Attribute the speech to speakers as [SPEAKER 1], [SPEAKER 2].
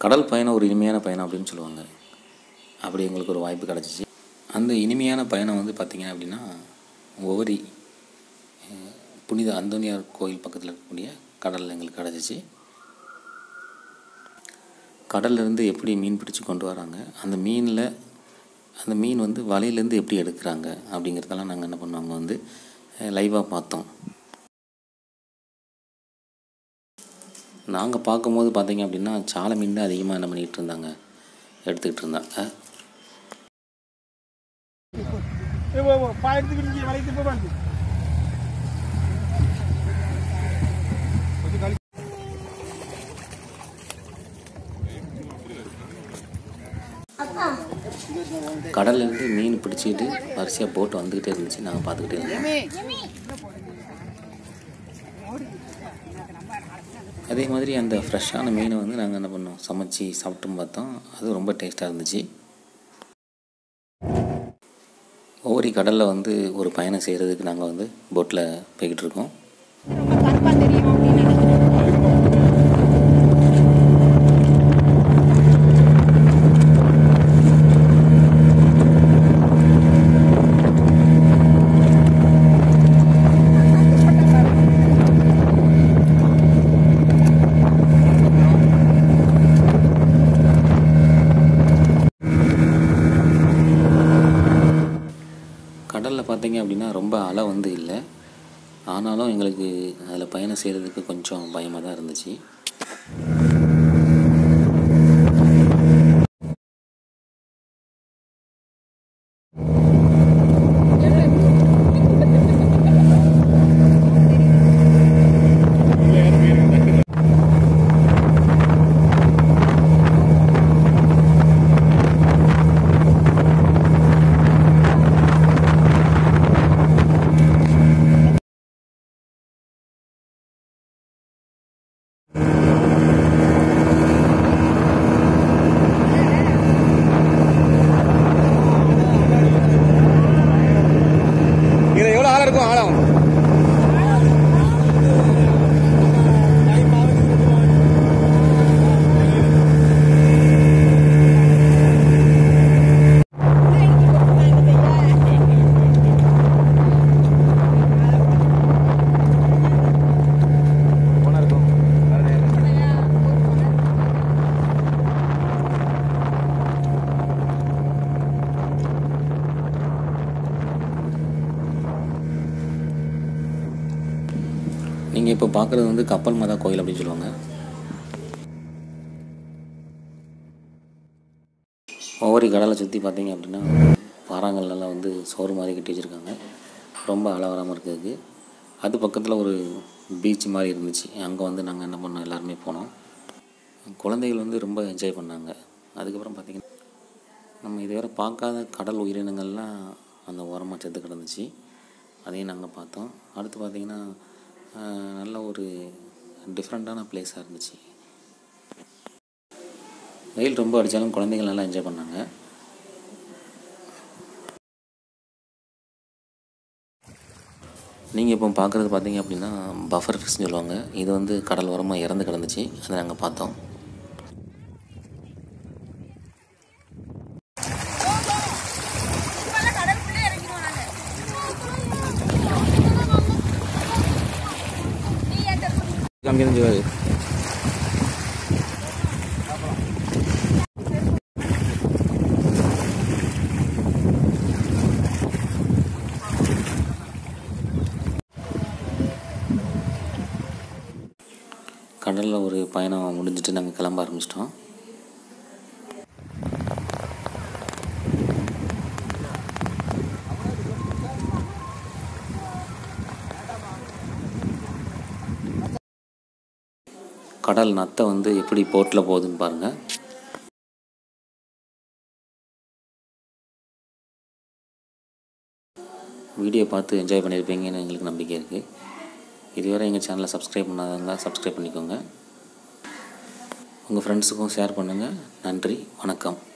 [SPEAKER 1] கடல் பயணம் ஒரு இனிமையான பயணம் அப்படின்னு சொல்லுவாங்க அப்படி எங்களுக்கு ஒரு வாய்ப்பு கிடச்சிச்சு அந்த இனிமையான பயணம் வந்து பார்த்திங்க அப்படின்னா ஒவரி அஹ், புனித அந்தோனியார் கோயில் பக்கத்தில் இருக்கக்கூடிய கடலில் எங்களுக்கு கிடச்சிச்சு கடல்லேருந்து எப்படி மீன் பிடிச்சு கொண்டு வராங்க அந்த மீனில் அந்த மீன் வந்து வலையிலேருந்து எப்படி எடுக்கிறாங்க அப்படிங்கிறதெல்லாம் நாங்கள் என்ன பண்ணோம் அங்கே வந்து லைவாக பார்த்தோம் நாங்கள் பார்க்கும்போது பார்த்தீங்க அப்படின்னா சாலை மீன் தான் அதிகமாக என்ன பண்ணிகிட்டு இருந்தாங்க எடுத்துக்கிட்டு இருந்தாங்க
[SPEAKER 2] பாயத்துக்கு வளைத்து போவாங்க
[SPEAKER 1] கடல்லேருந்து மீன் பிடிச்சிக்கிட்டு வரிசையாக போட்டு வந்துக்கிட்டே இருந்துச்சு நாங்கள் பார்த்துக்கிட்டே இருந்தோம் அதே மாதிரி அந்த ஃப்ரெஷ்ஷான மீனை வந்து நாங்கள் என்ன பண்ணோம் சமைச்சு சாப்பிட்டும் பார்த்தோம் அது ரொம்ப டேஸ்ட்டாக இருந்துச்சு ஒவ்வொரு கடலில் வந்து ஒரு பயணம் செய்கிறதுக்கு நாங்கள் வந்து போட்டில் போய்கிட்டு இருக்கோம்
[SPEAKER 3] கருப்பா தெரியும் அப்படின்னு நினைக்கிறேன்
[SPEAKER 1] கடலில் பார்த்தீங்க அப்படின்னா ரொம்ப அலை வந்து இல்லை ஆனாலும் எங்களுக்கு அதில் பயணம் செய்கிறதுக்கு கொஞ்சம் பயமாக தான் இருந்துச்சு
[SPEAKER 2] இதுல எவ்வளவு ஆழம் இருக்கும் ஆழம்
[SPEAKER 1] நீங்கள் இப்போ பார்க்குறது வந்து கப்பல் மாதா கோயில் அப்படின்னு சொல்லுவாங்க ஒவ்வொரு கடலை சுற்றி பார்த்தீங்க அப்படின்னா பாறாங்கல்லாம் வந்து சோறு மாதிரி கட்டி வச்சுருக்காங்க ரொம்ப அலவராமல் இருக்கிறதுக்கு அது பக்கத்தில் ஒரு பீச் மாதிரி இருந்துச்சு அங்கே வந்து நாங்கள் என்ன பண்ணோம் எல்லாருமே போனோம் குழந்தைகள் வந்து ரொம்ப என்ஜாய் பண்ணாங்க அதுக்கப்புறம் பார்த்திங்கன்னா நம்ம இதுவரை பார்க்காத கடல் உயிரினங்கள்லாம் அந்த ஓரமாக செத்து கிடந்துச்சு அதையும் நாங்கள் பார்த்தோம் அடுத்து பார்த்திங்கன்னா ஆஹ், நல்ல ஒரு டிஃப்ரெண்ட்டான பிளேஸாக இருந்துச்சு வெயில் ரொம்ப அடித்தாலும் குழந்தைகள் நல்லா என்ஜாய் பண்ணாங்க நீங்கள் இப்போ பார்க்குறது பார்த்தீங்க அப்படின்னா பஃபர் ஃபிஷ்னு சொல்லுவாங்க இது வந்து கடல் ஓரமாக இறந்து கிடந்துச்சு அதை நாங்கள் பார்த்தோம்
[SPEAKER 2] காமிக்கிறது
[SPEAKER 1] கடலில் ஒரு பயணம் முடிஞ்சிட்டு நாங்கள் கிளம்ப ஆரம்பிச்சிட்டோம் கடல் நத்தை வந்து எப்படி போட்டில் போகுதுன்னு பாருங்கள் வீடியோ பார்த்து என்ஜாய் பண்ணியிருப்பீங்கன்னு எங்களுக்கு நம்பிக்கை இருக்குது இதுவரை எங்கள் சேனலை சப்ஸ்கிரைப் பண்ணாதவங்க சப்ஸ்கிரைப் பண்ணிக்கோங்க உங்கள் ஃப்ரெண்ட்ஸுக்கும் ஷேர் பண்ணுங்கள் நன்றி வணக்கம்